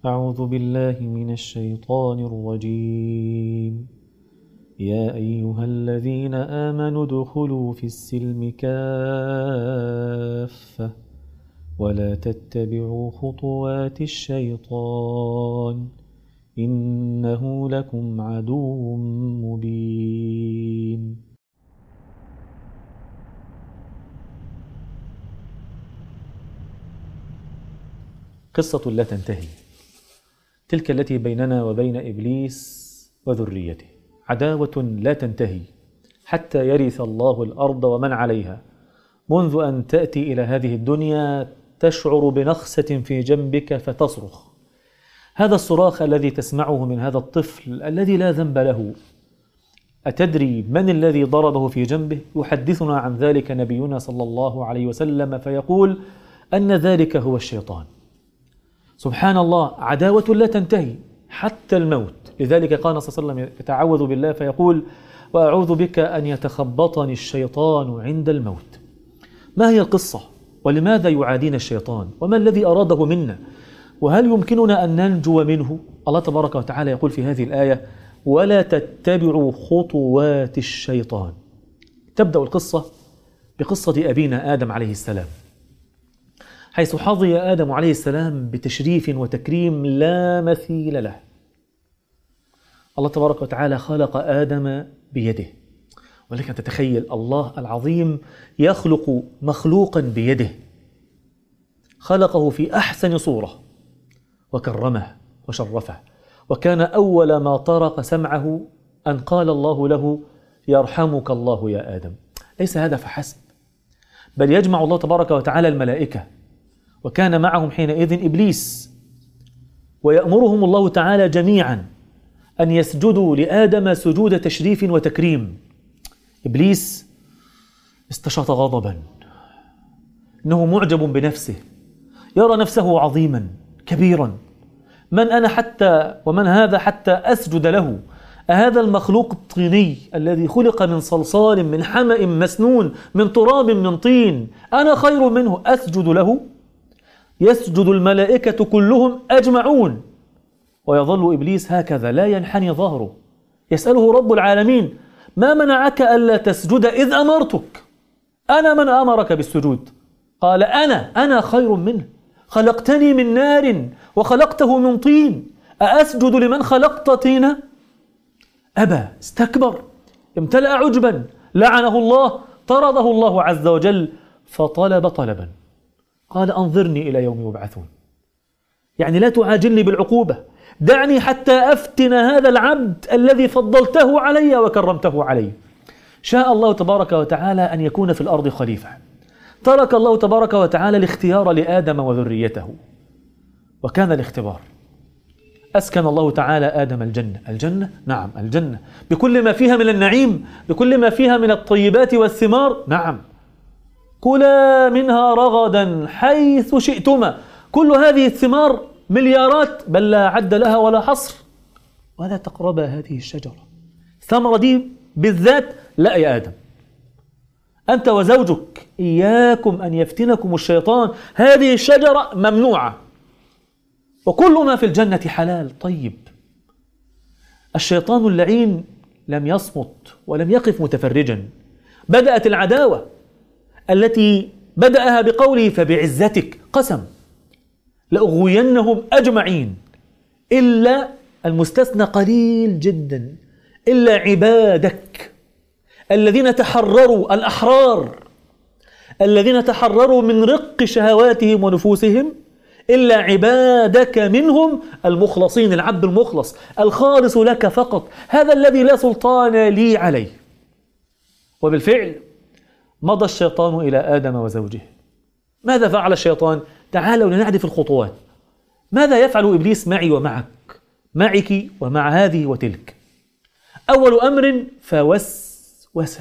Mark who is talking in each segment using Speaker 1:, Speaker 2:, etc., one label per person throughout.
Speaker 1: أعوذ بالله من الشيطان الرجيم يا أيها الذين آمنوا ادخلوا في السلم كافة ولا تتبعوا خطوات الشيطان إنه لكم عدو مبين قصة لا تنتهي تلك التي بيننا وبين إبليس وذريته عداوة لا تنتهي حتى يرث الله الأرض ومن عليها منذ أن تأتي إلى هذه الدنيا تشعر بنخسة في جنبك فتصرخ هذا الصراخ الذي تسمعه من هذا الطفل الذي لا ذنب له أتدري من الذي ضربه في جنبه؟ يحدثنا عن ذلك نبينا صلى الله عليه وسلم فيقول أن ذلك هو الشيطان سبحان الله عداوة لا تنتهي حتى الموت لذلك قال صلى الله عليه وسلم يتعوذ بالله فيقول وأعوذ بك أن يتخبطني الشيطان عند الموت ما هي القصة ولماذا يعادينا الشيطان وما الذي أراده منا وهل يمكننا أن ننجو منه الله تبارك وتعالى يقول في هذه الآية ولا تتبعوا خطوات الشيطان تبدأ القصة بقصة أبينا آدم عليه السلام حيث حظي آدم عليه السلام بتشريف وتكريم لا مثيل له الله تبارك وتعالى خلق آدم بيده ولكن تتخيل الله العظيم يخلق مخلوقا بيده خلقه في أحسن صورة وكرمه وشرفه وكان أول ما طرق سمعه أن قال الله له يرحمك الله يا آدم ليس هذا فحسب بل يجمع الله تبارك وتعالى الملائكة وكان معهم حينئذ إبليس ويأمرهم الله تعالى جميعا أن يسجدوا لآدم سجود تشريف وتكريم إبليس استشاط غضبا إنه معجب بنفسه يرى نفسه عظيما كبيرا من أنا حتى ومن هذا حتى أسجد له أهذا المخلوق الطيني الذي خلق من صلصال من حمأ مسنون من تراب من طين أنا خير منه أسجد له يسجد الملائكة كلهم أجمعون ويظل إبليس هكذا لا ينحني ظهره يسأله رب العالمين ما منعك ألا تسجد إذ أمرتك أنا من أمرك بالسجود قال أنا أنا خير منه خلقتني من نار وخلقته من طين أأسجد لمن خلقت طينا أبى استكبر امتلأ عجبا لعنه الله طرده الله عز وجل فطلب طلبا قال أنظرني إلى يوم يبعثون يعني لا تعاجلني بالعقوبة دعني حتى أفتن هذا العبد الذي فضلته علي وكرمته علي شاء الله تبارك وتعالى أن يكون في الأرض خليفة ترك الله تبارك وتعالى الاختيار لآدم وذريته وكان الاختبار أسكن الله تعالى آدم الجنة الجنة نعم الجنة بكل ما فيها من النعيم بكل ما فيها من الطيبات والثمار نعم كلا منها رغدا حيث شئتما كل هذه الثمار مليارات بل لا عد لها ولا حصر ولا تقربا هذه الشجرة الثمرة دي بالذات لا يا آدم أنت وزوجك إياكم أن يفتنكم الشيطان هذه الشجرة ممنوعة وكل ما في الجنة حلال طيب الشيطان اللعين لم يصمت ولم يقف متفرجا بدأت العداوة التي بدأها بقوله فبعزتك قسم لأغوينهم أجمعين إلا المستثنى قليل جدا إلا عبادك الذين تحرروا الأحرار الذين تحرروا من رق شهواتهم ونفوسهم إلا عبادك منهم المخلصين العبد المخلص الخالص لك فقط هذا الذي لا سلطان لي عليه وبالفعل مضى الشيطان إلى آدم وزوجه ماذا فعل الشيطان؟ تعالوا لنعرف الخطوات ماذا يفعل إبليس معي ومعك معك ومع هذه وتلك أول أمر فوسوس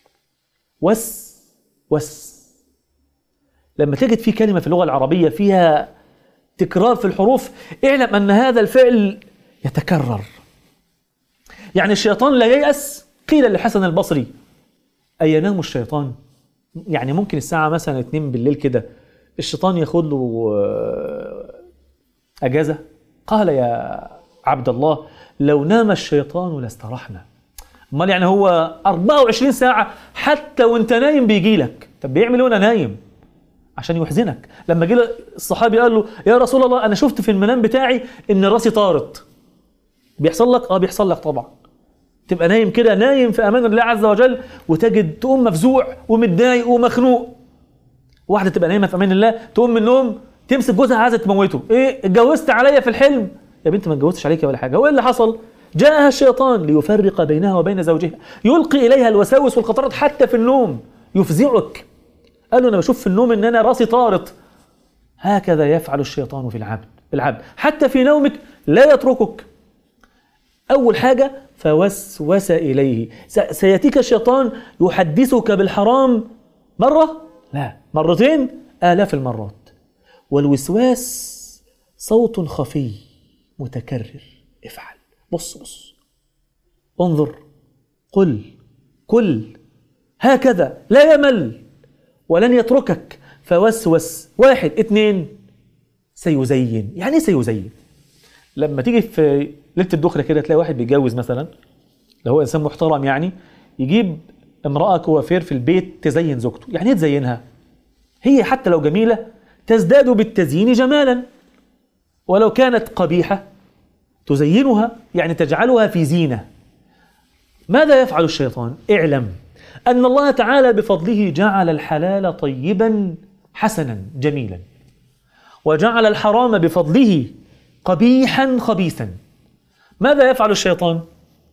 Speaker 1: وس وس لما تجد في كلمة في اللغة العربية فيها تكرار في الحروف اعلم أن هذا الفعل يتكرر يعني الشيطان لا ييأس قيل لحسن البصري أينام الشيطان يعني ممكن الساعة مثلا 2 بالليل كده الشيطان ياخد له آه، أجازة قال يا عبد الله لو نام الشيطان لاسترحنا امال يعني هو 24 ساعة حتى وانت نايم بيجي لك طب بيعمل ايه وانا نايم عشان يحزنك لما جه الصحابي قال له يا رسول الله انا شفت في المنام بتاعي ان راسي طارت بيحصل لك اه بيحصل لك طبعا تبقى نايم كده نايم في امان الله عز وجل وتجد تقوم مفزوع ومتضايق ومخنوق واحده تبقى نايمه في امان الله تقوم من النوم تمسك جوزها عايزه تموته ايه اتجوزت عليا في الحلم يا بنت ما اتجوزتش عليك ولا حاجه هو ايه اللي حصل جاءها الشيطان ليفرق بينها وبين زوجها يلقي اليها الوساوس والخطرات حتى في النوم يفزعك قال له انا بشوف في النوم ان انا راسي طارت هكذا يفعل الشيطان في العبد العبد حتى في نومك لا يتركك اول حاجه فوسوس اليه سياتيك الشيطان يحدثك بالحرام مره لا مرتين الاف المرات والوسواس صوت خفي متكرر افعل بص بص انظر قل كل هكذا لا يمل ولن يتركك فوسوس واحد اتنين سيزين يعني ايه سيزين لما تيجي في ليله الدخله كده تلاقي واحد بيتجوز مثلا لو هو انسان محترم يعني يجيب امراه كوافير في البيت تزين زوجته يعني ايه تزينها هي حتى لو جميله تزداد بالتزيين جمالا ولو كانت قبيحه تزينها يعني تجعلها في زينه ماذا يفعل الشيطان اعلم ان الله تعالى بفضله جعل الحلال طيبا حسنا جميلا وجعل الحرام بفضله قبيحا خبيثا ماذا يفعل الشيطان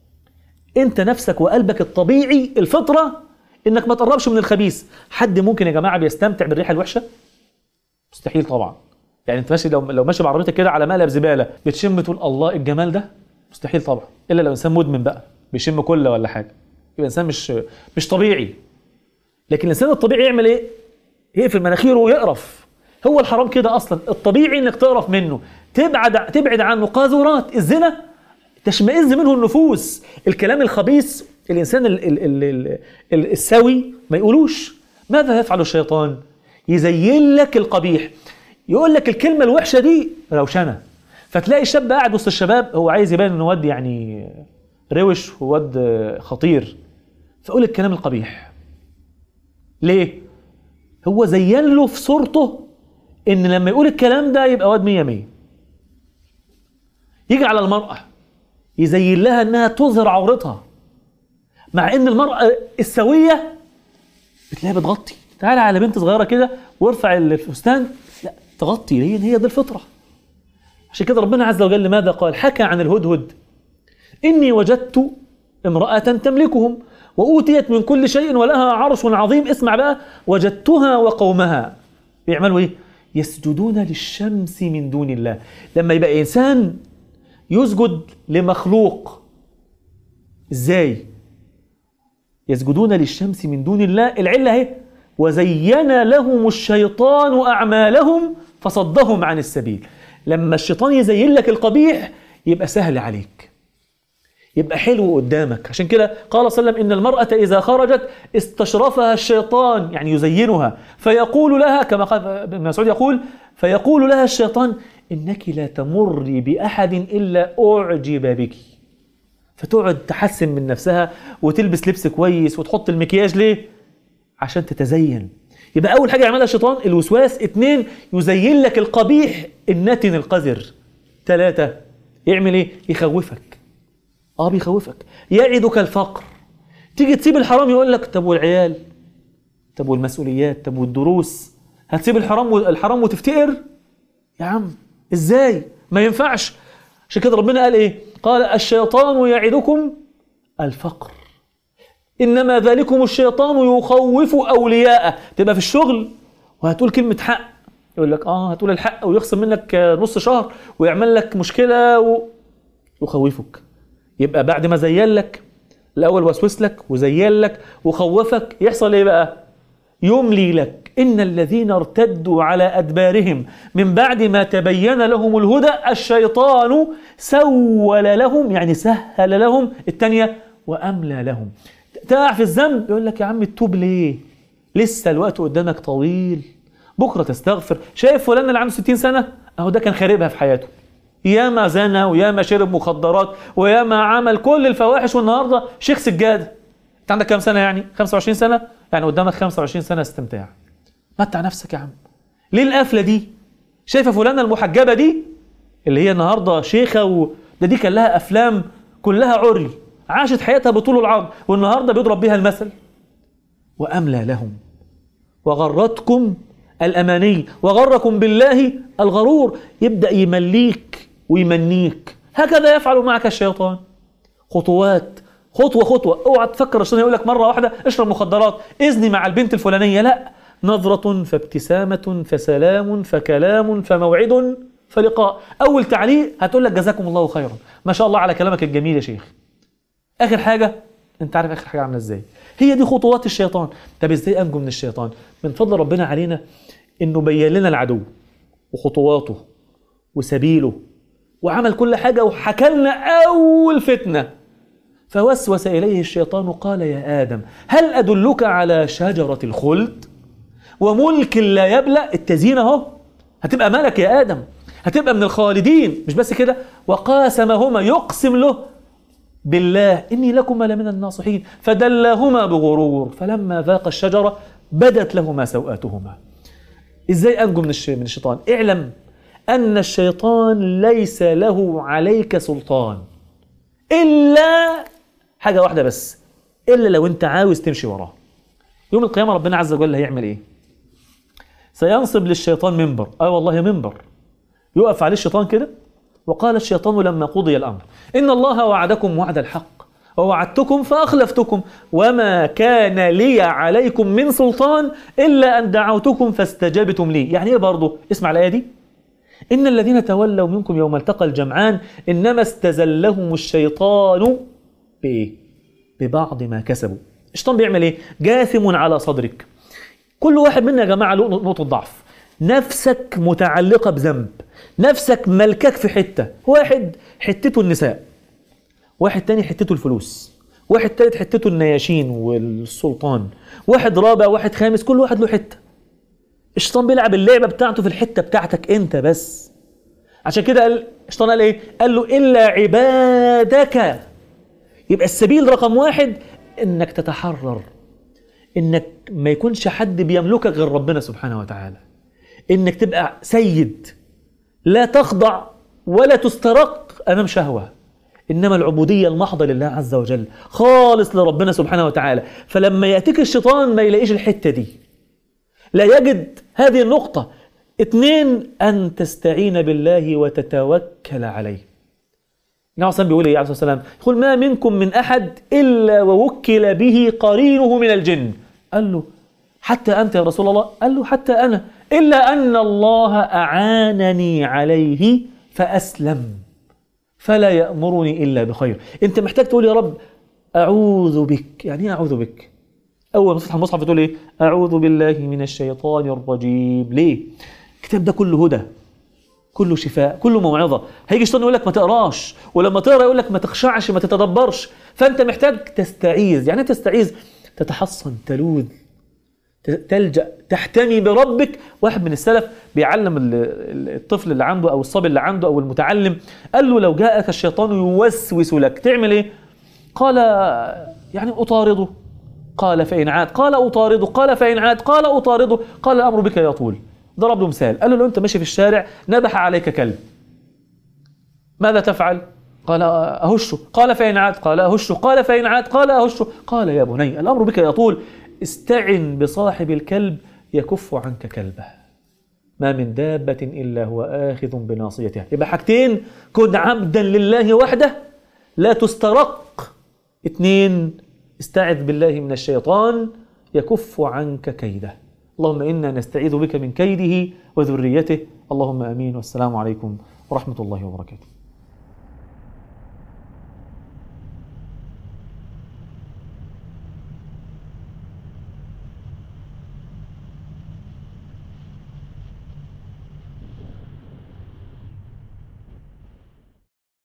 Speaker 1: انت نفسك وقلبك الطبيعي الفطره انك ما تقربش من الخبيث حد ممكن يا جماعه بيستمتع بالريحه الوحشه مستحيل طبعا يعني انت ماشي لو لو ماشي بعربيتك كده على مقلب زباله بتشم تقول الله الجمال ده مستحيل طبعا الا لو انسان مدمن بقى بيشم كله ولا حاجه يبقى انسان مش مش طبيعي لكن الانسان الطبيعي يعمل ايه يقفل مناخيره ويقرف هو الحرام كده اصلا الطبيعي انك تقرف منه تبعد تبعد عنه قاذورات الزنا تشمئز منه النفوس الكلام الخبيث الانسان ال ال ال ال ال السوي ما يقولوش ماذا يفعل الشيطان يزين لك القبيح يقول لك الكلمه الوحشه دي روشنه فتلاقي الشاب قاعد وسط الشباب هو عايز يبان انه واد يعني روش وواد خطير فقول الكلام القبيح ليه هو زين له في صورته ان لما يقول الكلام ده يبقى واد مية مية يجي على المرأة يزين لها انها تظهر عورتها مع ان المرأة السوية بتلاقيها بتغطي تعالى على بنت صغيرة كده وارفع الفستان لا تغطي ليه هي دي الفطرة عشان كده ربنا عز وجل ماذا قال حكى عن الهدهد إني وجدت امرأة تملكهم وأوتيت من كل شيء ولها عرش عظيم اسمع بقى وجدتها وقومها بيعملوا إيه؟ يسجدون للشمس من دون الله لما يبقى إنسان يسجد لمخلوق إزاي؟ يسجدون للشمس من دون الله العلة اهي وزين لهم الشيطان أعمالهم فصدهم عن السبيل لما الشيطان يزين لك القبيح يبقى سهل عليك يبقى حلو قدامك عشان كده قال صلى الله عليه وسلم إن المرأة إذا خرجت استشرفها الشيطان يعني يزينها فيقول لها كما قال ابن مسعود يقول فيقول لها الشيطان إنك لا تمري بأحد إلا أعجب بك فتقعد تحسن من نفسها وتلبس لبس كويس وتحط المكياج ليه؟ عشان تتزين يبقى أول حاجة يعملها الشيطان الوسواس اتنين يزين لك القبيح النتن القذر ثلاثة يعمل ايه؟ يخوفك اه بيخوفك يعدك الفقر تيجي تسيب الحرام يقول لك طب والعيال طب والمسؤوليات طب والدروس هتسيب الحرام الحرام وتفتقر يا عم ازاي ما ينفعش عشان كده ربنا قال ايه قال الشيطان يعدكم الفقر انما ذلكم الشيطان يخوف اولياءه تبقى في الشغل وهتقول كلمه حق يقول لك اه هتقول الحق ويخصم منك نص شهر ويعمل لك مشكله و... يخوفك يبقى بعد ما زين لك الاول وسوس لك وزين لك وخوفك يحصل ايه بقى يملي لك ان الذين ارتدوا على ادبارهم من بعد ما تبين لهم الهدى الشيطان سول لهم يعني سهل لهم الثانيه واملى لهم تقع في الذنب يقول لك يا عم تتوب ليه لسه الوقت قدامك طويل بكره تستغفر شايف فلان اللي عنده 60 سنه اهو ده كان خاربها في حياته ياما زنى وياما شرب مخدرات وياما عمل كل الفواحش والنهارده شيخ سجاده انت عندك كام سنه يعني 25 سنه يعني قدامك 25 سنه استمتاع متع نفسك يا عم ليه القفله دي شايفه فلانه المحجبه دي اللي هي النهارده شيخه و... ده دي كان لها افلام كلها عري عاشت حياتها بطول العرض والنهارده بيضرب بيها المثل واملى لهم وغرتكم الاماني وغركم بالله الغرور يبدا يمليك ويمنيك هكذا يفعل معك الشيطان خطوات خطوه خطوه اوعى تفكر الشيطان يقول لك مره واحده اشرب مخدرات اذني مع البنت الفلانيه لا نظره فابتسامه فسلام فكلام فموعد فلقاء اول تعليق هتقول لك جزاكم الله خيرا ما شاء الله على كلامك الجميل يا شيخ اخر حاجه انت عارف اخر حاجه عامله ازاي هي دي خطوات الشيطان طب ازاي انجو من الشيطان من فضل ربنا علينا انه بين لنا العدو وخطواته وسبيله وعمل كل حاجه وحكى لنا اول فتنه فوسوس اليه الشيطان قال يا ادم هل ادلك على شجره الخلد وملك لا يبلى التزيين اهو هتبقى ملك يا ادم هتبقى من الخالدين مش بس كده وقاسمهما يقسم له بالله إني لكما لمن الناصحين فدلاهما بغرور فلما ذاق الشجرة بدت لهما سوآتهما إزاي أنجو من الش- من الشيطان اعلم أن الشيطان ليس له عليك سلطان إلا حاجة واحدة بس إلا لو أنت عاوز تمشي وراه يوم القيامة ربنا عز وجل هيعمل إيه سينصب للشيطان منبر آه والله منبر يقف عليه الشيطان كده وقال الشيطان لما قضي الأمر إن الله وعدكم وعد الحق ووعدتكم فأخلفتكم وما كان لي عليكم من سلطان إلا أن دعوتكم فاستجبتم لي يعني إيه برضه اسمع الآية دي إن الذين تولوا منكم يوم التقى الجمعان إنما استزلهم الشيطان بإيه؟ ببعض ما كسبوا الشيطان بيعمل إيه؟ جاثم على صدرك كل واحد منا يا جماعة له نقطة ضعف نفسك متعلقة بذنب نفسك ملكك في حتة واحد حتته النساء واحد تاني حتته الفلوس واحد تالت حتته النياشين والسلطان واحد رابع واحد خامس كل واحد له حتة الشيطان بيلعب اللعبة بتاعته في الحتة بتاعتك انت بس عشان كده قال الشيطان قال ايه قال له إلا عبادك يبقى السبيل رقم واحد انك تتحرر انك ما يكونش حد بيملكك غير ربنا سبحانه وتعالى انك تبقى سيد لا تخضع ولا تسترق امام شهوه انما العبوديه المحضه لله عز وجل خالص لربنا سبحانه وتعالى فلما ياتيك الشيطان ما يلاقيش الحته دي لا يجد هذه النقطه اثنين ان تستعين بالله وتتوكل عليه النبي صلى بيقول ايه عليه الصلاه والسلام يقول ما منكم من احد الا ووكل به قرينه من الجن قال له حتى انت يا رسول الله قال له حتى انا الا ان الله اعانني عليه فاسلم فلا يامرني الا بخير انت محتاج تقول يا رب اعوذ بك يعني ايه اعوذ بك اول ما تفتح المصحف بتقول ايه اعوذ بالله من الشيطان الرجيم ليه الكتاب ده كله هدى كله شفاء كله موعظة هيجي الشيطان يقول لك ما تقراش ولما تقرا يقول لك ما تخشعش ما تتدبرش فانت محتاج تستعيذ يعني إيه تستعيذ تتحصن تلوذ ت- تلجأ تحتمي بربك واحد من السلف بيعلم ال- ال- الطفل اللي عنده او الصبي اللي عنده او المتعلم قال له لو جاءك الشيطان يوسوس لك تعمل ايه قال يعني اطارده قال فإن عاد قال أطارده قال فإن عاد قال أطارده قال الأمر بك يطول ضرب له مثال قال له لو أنت ماشي في الشارع نبح عليك كلب ماذا تفعل قال أهشه قال فإن عاد قال أهشه قال فإن عاد قال أهشه قال يا بني الأمر بك يطول استعن بصاحب الكلب يكف عنك كلبه ما من دابة إلا هو آخذ بناصيتها يبقى حاجتين كن عبدا لله وحده لا تسترق اثنين استعذ بالله من الشيطان يكف عنك كيده اللهم إنا نستعيذ بك من كيده وذريته اللهم آمين والسلام عليكم ورحمة الله وبركاته